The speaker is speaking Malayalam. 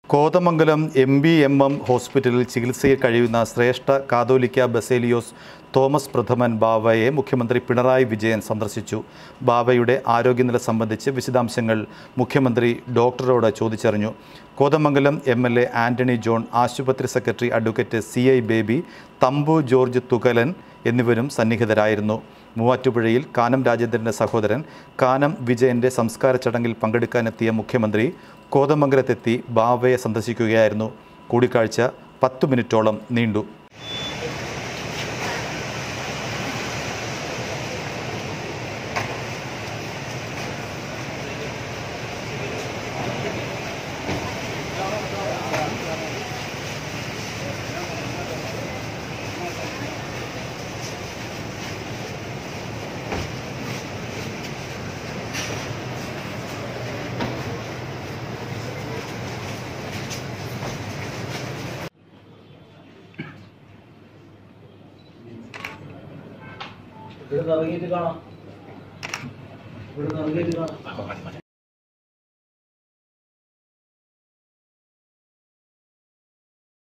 Kothamangalam M B M M ഹോസ്പിറ്റലിൽ ചികിത്സയിൽ കഴിയുന്ന ശ്രേഷ്ഠ കാതോലിക്ക ബസേലിയോസ് തോമസ് പ്രഥമൻ ബാവയെ മുഖ്യമന്ത്രി പിണറായി വിജയൻ സന്ദർശിച്ചു ബാവയുടെ ആരോഗ്യനില സംബന്ധിച്ച് വിശദാംശങ്ങൾ മുഖ്യമന്ത്രി ഡോക്ടറോട് ചോദിച്ചറിഞ്ഞു Kothamangalam M L A Antony John ആശുപത്രി secretary advocate C I Baby Thampu George Thukalan എന്നിവരും സന്നിഹിതരായിരുന്നു മൂവാറ്റുപുഴയിൽ കാനം രാജേന്ദ്രൻ്റെ സഹോദരൻ കാനം വിജയൻ്റെ സംസ്കാര ചടങ്ങിൽ പങ്കെടുക്കാനെത്തിയ മുഖ്യമന്ത്രി കോതമംഗലത്തെത്തി ബാവയെ സന്ദർശിക്കുകയായിരുന്നു കൂടിക്കാഴ്ച പത്തു മിനിറ്റോളം നീണ്ടു ഇവിടെ ഇറങ്ങിയിട്ട് കാണാം ഇവിടെ ഇറങ്ങിയിട്ട് കാണാം